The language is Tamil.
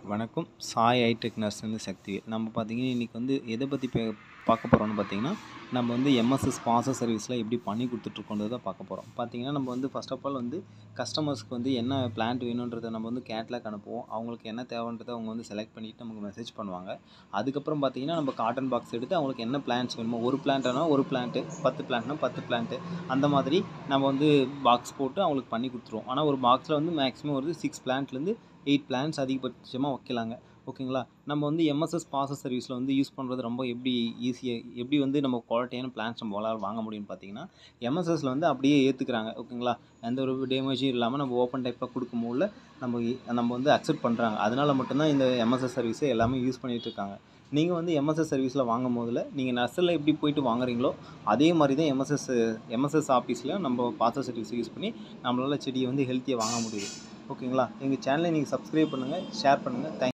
வணக்கம் சாய் ஹைடெக் நர்ஸ்லேருந்து சக்திவேல் நம்ம பார்த்தீங்கன்னா இன்றைக்கி வந்து எதை பற்றி பே பார்க்க போகிறோம்னு பார்த்தீங்கன்னா நம்ம வந்து எம்எஸ்எஸ் ஸ்பான்சர் சர்வீஸில் எப்படி பண்ணி கொடுத்துட்ருக்கோன்றதை தான் பார்க்க போகிறோம் பார்த்தீங்கன்னா நம்ம வந்து ஃபர்ஸ்ட் ஆஃப் ஆல் வந்து கஸ்டமர்ஸ்க்கு வந்து என்ன பிளான்ட் வேணுன்றதை நம்ம வந்து கேட்லாக் அனுப்புவோம் அவங்களுக்கு என்ன தேவைன்றதை அவங்க வந்து செலக்ட் பண்ணிவிட்டு நமக்கு மெசேஜ் பண்ணுவாங்க அதுக்கப்புறம் பார்த்தீங்கன்னா நம்ம காட்டன் பாக்ஸ் எடுத்து அவங்களுக்கு என்ன பிளான்ஸ் வேணுமோ ஒரு பிளான்ட்னா ஒரு பிளான்ட்டு பத்து பிளான்ட்னா பத்து பிளான்ட்டு அந்த மாதிரி நம்ம வந்து பாக்ஸ் போட்டு அவங்களுக்கு பண்ணி கொடுத்துருவோம் ஆனால் ஒரு பாக்ஸில் வந்து மேக்ஸிமம் ஒரு சிக்ஸ் பிளான்ட்லேருந்து எயிட் பிளான்ஸ் அதிகபட்சமாக வைக்கலாங்க ஓகேங்களா நம்ம வந்து எம்எஸ்எஸ் பாசஸ் சர்வீஸில் வந்து யூஸ் பண்ணுறது ரொம்ப எப்படி ஈஸியாக எப்படி வந்து நம்ம குவாலிட்டியான பிளான்ஸ் நம்ம வளர வாங்க முடியும்னு பார்த்தீங்கன்னா எம்எஸ்எஸில் வந்து அப்படியே ஏற்றுக்கிறாங்க ஓகேங்களா எந்த ஒரு டேமேஜும் இல்லாமல் நம்ம ஓப்பன் டைப்பாக கொடுக்கும்போது நம்ம நம்ம வந்து அக்செப்ட் பண்ணுறாங்க அதனால் மட்டும்தான் இந்த எம்எஸ்எஸ் சர்வீஸை எல்லாமே யூஸ் பண்ணிகிட்டு இருக்காங்க நீங்கள் வந்து எம்எஸ்எஸ் சர்வீஸில் வாங்கும் போதில் நீங்கள் நர்சரில் எப்படி போயிட்டு வாங்குறீங்களோ அதே மாதிரி தான் எம்எஸ்எஸ் எம்எஸ்எஸ் ஆஃபீஸில் நம்ம பாச சர்வீஸ் யூஸ் பண்ணி நம்மளால் செடியை வந்து ஹெல்த்தியாக வாங்க முடியுது ஓகேங்களா எங்கள் சேனலை நீங்கள் சப்ஸ்கிரைப் பண்ணுங்கள் ஷேர் பண்ணுங்கள் தேங்க்